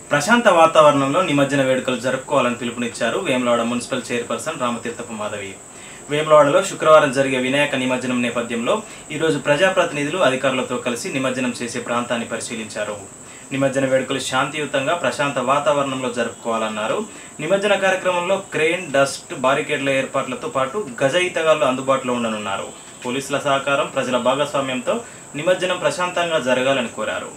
ప్రశాంత వాతావరణంలో నిమజ్జన వేడుకలు జరుపుకోవాలని పిలుపునిచ్చారు వేములవాడ మున్సిపల్ చైర్పర్సన్ రామతీర్థపు మాధవి వేములవాడలో శుక్రవారం జరిగే వినాయక నిమజ్జనం నేపథ్యంలో ఈరోజు ప్రజాప్రతినిధులు అధికారులతో కలిసి నిమజ్జనం చేసే ప్రాంతాన్ని పరిశీలించారు నిమజ్జన వేడుకలు శాంతియుతంగా ప్రశాంత వాతావరణంలో జరుపుకోవాలన్నారు నిమజ్జన కార్యక్రమంలో క్రెయిన్ డస్ట్ బారికేడ్ల ఏర్పాట్లతో పాటు గజ ఈతగాళ్లు అందుబాటులో ఉండనున్నారు పోలీసుల సహకారం ప్రజల భాగస్వామ్యంతో నిమజ్జనం ప్రశాంతంగా జరగాలని కోరారు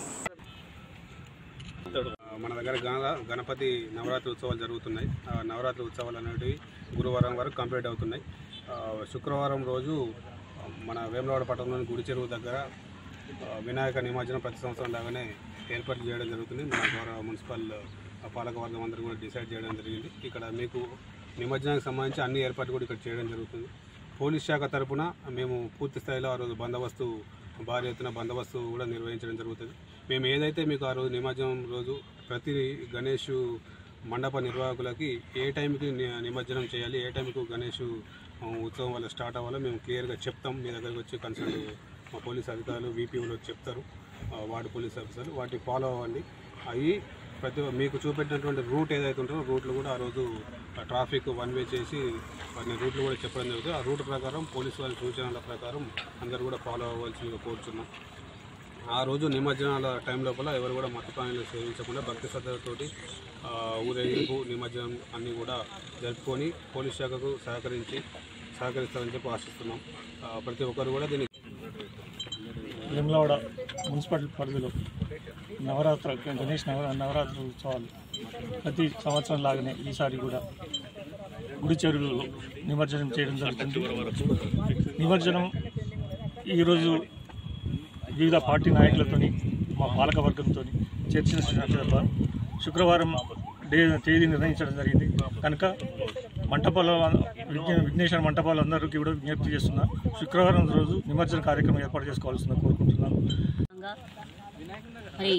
మన దగ్గర గణ గణపతి నవరాత్రి ఉత్సవాలు జరుగుతున్నాయి ఆ నవరాత్రి ఉత్సవాలు అనేటివి గురువారం వరకు కంప్లీట్ అవుతున్నాయి ఆ, శుక్రవారం రోజు మన వేములవాడ పట్టణంలోని గుడి చెరువు దగ్గర ఆ, వినాయక నిమజ్జనం ప్రతి సంవత్సరం లాగానే ఏర్పాటు చేయడం జరుగుతుంది మన గౌరవ మున్సిపల్ పాలకవర్గం అందరూ కూడా డిసైడ్ చేయడం జరిగింది ఇక్కడ మీకు నిమజ్జనానికి సంబంధించి అన్ని ఏర్పాట్లు కూడా ఇక్కడ చేయడం జరుగుతుంది పోలీస్ శాఖ తరపున మేము పూర్తి స్థాయిలో ఆ రోజు బందోబస్తు భారీ ఎత్తున బందోబస్తు కూడా నిర్వహించడం జరుగుతుంది మేము ఏదైతే మీకు ఆ రోజు నిమజ్జనం రోజు ప్రతి గణేష్ మండప నిర్వాహకులకి ఏ టైంకి ని- నిమజ్జనం చేయాలి ఏ టైంకి గణేష్ ఆ, ఉత్సవం వల్ల స్టార్ట్ అవ్వాలో మేము క్లియర్గా చెప్తాం మీ దగ్గరికి వచ్చి కన్సల్ట్ మా పోలీస్ అధికారులు వీపీఓలు చెప్తారు ఆ, వార్డు పోలీస్ ఆఫీసర్లు వాటిని ఫాలో అవ్వండి అవి ప్రతి మీకు చూపెట్టినటువంటి రూట్ ఏదైతే ఉంటుందో రూట్లు కూడా ఆ రోజు ట్రాఫిక్ వన్ వే చేసి వాటిని రూట్లు కూడా చెప్పడం జరుగుతుంది ఆ రూట్ ప్రకారం పోలీసు వారి సూచనల ప్రకారం అందరూ కూడా ఫాలో అవ్వాల్సిందిగా కోరుచున్నాం ఆ రోజు నిమజ్జనాల టైం లోపల ఎవరు కూడా మత్తపానీలు సేవించకుండా భక్తి శ్రద్ధలతోటి ఆ, ఊరేగింపు నిమజ్జనం అన్నీ కూడా జరుపుకొని పోలీస్ శాఖకు సహకరించి సహకరిస్తారని చెప్పి ఆశిస్తున్నాం ఆ, ప్రతి ఒక్కరు కూడా దీన్ని వేములవాడ మున్సిపల్ పరిధిలో నవరాత్ర గణేష్ నవ నవరాత్రి ఉత్సవాలు ప్రతి సంవత్సరం లాగానే ఈసారి కూడా గుడి చెరువులో నిమజ్జనం చేయడం జరుగుతుంది నిమజ్జనం ఈరోజు వివిధ పార్టీ నాయకులతోని మా పాలక వర్గంతో చర్చించిన తర్వాత శుక్రవారం డే తేదీ నిర్ణయించడం జరిగింది కనుక మంటపాల విఘ్న విఘ్నేశ్వర మంటపాలు అందరికీ కూడా విజ్ఞప్తి చేస్తున్నా శుక్రవారం రోజు నిమజ్జన కార్యక్రమం ఏర్పాటు చేసుకోవాల్సిందిగా కోరుకుంటున్నాను పరంగా మరి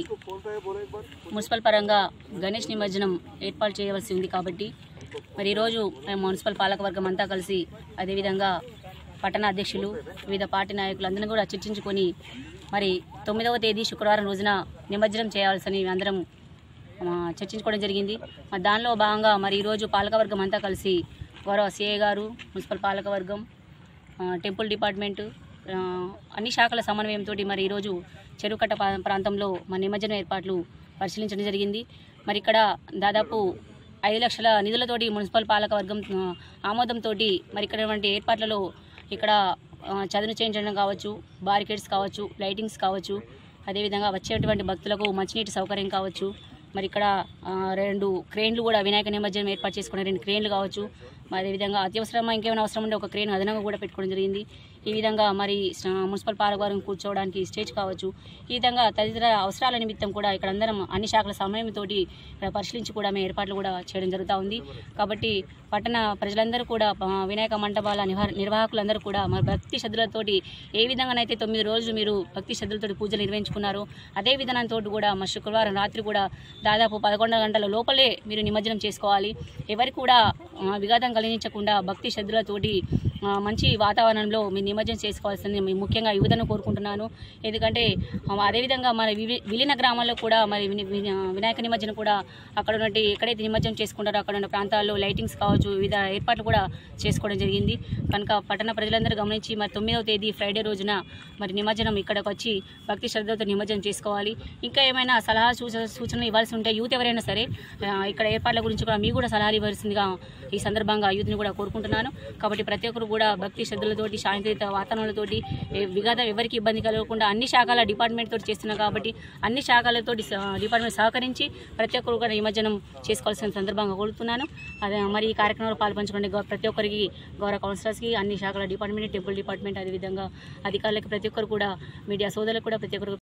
మున్సిపల్ పరంగా గణేష్ నిమజ్జనం ఏర్పాటు చేయవలసి ఉంది కాబట్టి మరి ఈరోజు మేము మున్సిపల్ పాలకవర్గం అంతా కలిసి అదేవిధంగా పట్టణ అధ్యక్షులు వివిధ పార్టీ నాయకులు అందరినీ కూడా చర్చించుకొని మరి తొమ్మిదవ తేదీ శుక్రవారం రోజున నిమజ్జనం చేయాల్సిన అందరం ఆ, చర్చించుకోవడం జరిగింది మరి దానిలో భాగంగా మరి ఈరోజు పాలకవర్గం అంతా కలిసి గౌరవ సిఐ గారు మున్సిపల్ పాలకవర్గం ఆ, టెంపుల్ డిపార్ట్మెంటు ఆ, అన్ని శాఖల సమన్వయంతో మరి ఈరోజు చెరువుకట్ట ప్రా- ప్రాంతంలో మన నిమజ్జన ఏర్పాట్లు పరిశీలించడం జరిగింది మరి ఇక్కడ దాదాపు ఐదు లక్షల నిధులతోటి మున్సిపల్ పాలకవర్గం ఆ, ఆమోదంతో మరి ఇక్కడ వంటి ఏర్పాట్లలో ఇక్కడ ఆ, చదును చేయించడం కావచ్చు బారికేడ్స్ కావచ్చు లైటింగ్స్ కావచ్చు అదేవిధంగా వచ్చేటువంటి భక్తులకు మంచినీటి సౌకర్యం కావచ్చు మరి ఇక్కడ ఆ, రెండు క్రేన్లు కూడా వినాయక నిమజ్జనం ఏర్పాటు చేసుకున్న రెండు క్రేన్లు కావచ్చు మరి అదేవిధంగా అత్యవసరమా ఇంకేమైనా అవసరం ఉంటే ఒక క్రేన్ అదనంగా కూడా పెట్టుకోవడం జరిగింది ఈ విధంగా మరి స- మున్సిపల్ పాలకవర్గం కూర్చోవడానికి స్టేజ్ కావచ్చు ఈ విధంగా తదితర అవసరాల నిమిత్తం కూడా ఇక్కడ అందరం అన్ని శాఖల సమయంతోటి ఇక్కడ పరిశీలించి కూడా మేము ఏర్పాట్లు కూడా చేయడం జరుగుతూ ఉంది కాబట్టి పట్టణ ప్రజలందరూ కూడా ఆ, వినాయక మంటపాల నిర్వా- నిర్వాహకులందరూ కూడా మరి భక్తి శ్రద్ధలతోటి ఏ విధంగానైతే తొమ్మిది రోజులు మీరు భక్తి శ్రద్ధలతోటి పూజలు నిర్వహించుకున్నారో అదే విధానంతో కూడా మా శుక్రవారం రాత్రి కూడా దాదాపు పదకొండు గంటల లోపలే మీరు నిమజ్జనం చేసుకోవాలి ఎవరికి కూడా ఆ, విఘాతం కలిగించకుండా భక్తి శ్రద్ధలతోటి ఆ, మంచి వాతావరణంలో మీరు నిమజ్జనం చేసుకోవాల్సింది మీ ముఖ్యంగా యువతను కోరుకుంటున్నాను ఎందుకంటే ఆ, అదేవిధంగా మన వివి- విలీన గ్రామాల్లో కూడా మరి విని- విని- వినాయక నిమజ్జనం కూడా అక్కడ ఉన్నట్టు ఎక్కడైతే నిమజ్జనం చేసుకుంటారో అక్కడ ఉన్న ప్రాంతాల్లో లైటింగ్స్ కావచ్చు వివిధ ఏర్పాట్లు కూడా చేసుకోవడం జరిగింది కనుక పట్టణ ప్రజలందరూ గమనించి మరి తొమ్మిదవ తేదీ ఫ్రైడే రోజున మరి నిమజ్జనం ఇక్కడికి వచ్చి భక్తి శ్రద్ధతో నిమజ్జనం చేసుకోవాలి ఇంకా ఏమైనా సలహా సూచ సూచనలు ఇవ్వాల్సి ఉంటే యూత్ ఎవరైనా సరే ఆ, ఇక్కడ ఏర్పాట్ల గురించి కూడా మీకు కూడా సలహాలు ఇవ్వాల్సిందిగా ఈ సందర్భంగా యూత్ని కూడా కోరుకుంటున్నాను కాబట్టి ప్రతి ఒక్కరు కూడా భక్తి శ్రద్ధలతోటి శాంతియుత వాతావరణంతోటి ఏ విఘాతం ఎవరికి ఇబ్బంది కలగకుండా అన్ని శాఖల డిపార్ట్మెంట్ తోటి చేస్తున్నాం కాబట్టి అన్ని శాఖలతోటి స- డిపార్ట్మెంట్ సహకరించి ప్రతి ఒక్కరు కూడా నిమజ్జనం చేసుకోవాల్సిన సందర్భంగా కోరుతున్నాను అదే మరి ఈ కార్యక్రమంలో పాల్పంచుకునే గౌ- ప్రతి ఒక్కరికి గౌరవ కౌన్సిలర్స్కి అన్ని శాఖల డిపార్ట్మెంట్ టెంపుల్ డిపార్ట్మెంట్ అదేవిధంగా అధికారులకు ప్రతి ఒక్కరు కూడా మీడియా సోదరులకు కూడా ప్రతి ఒక్కరు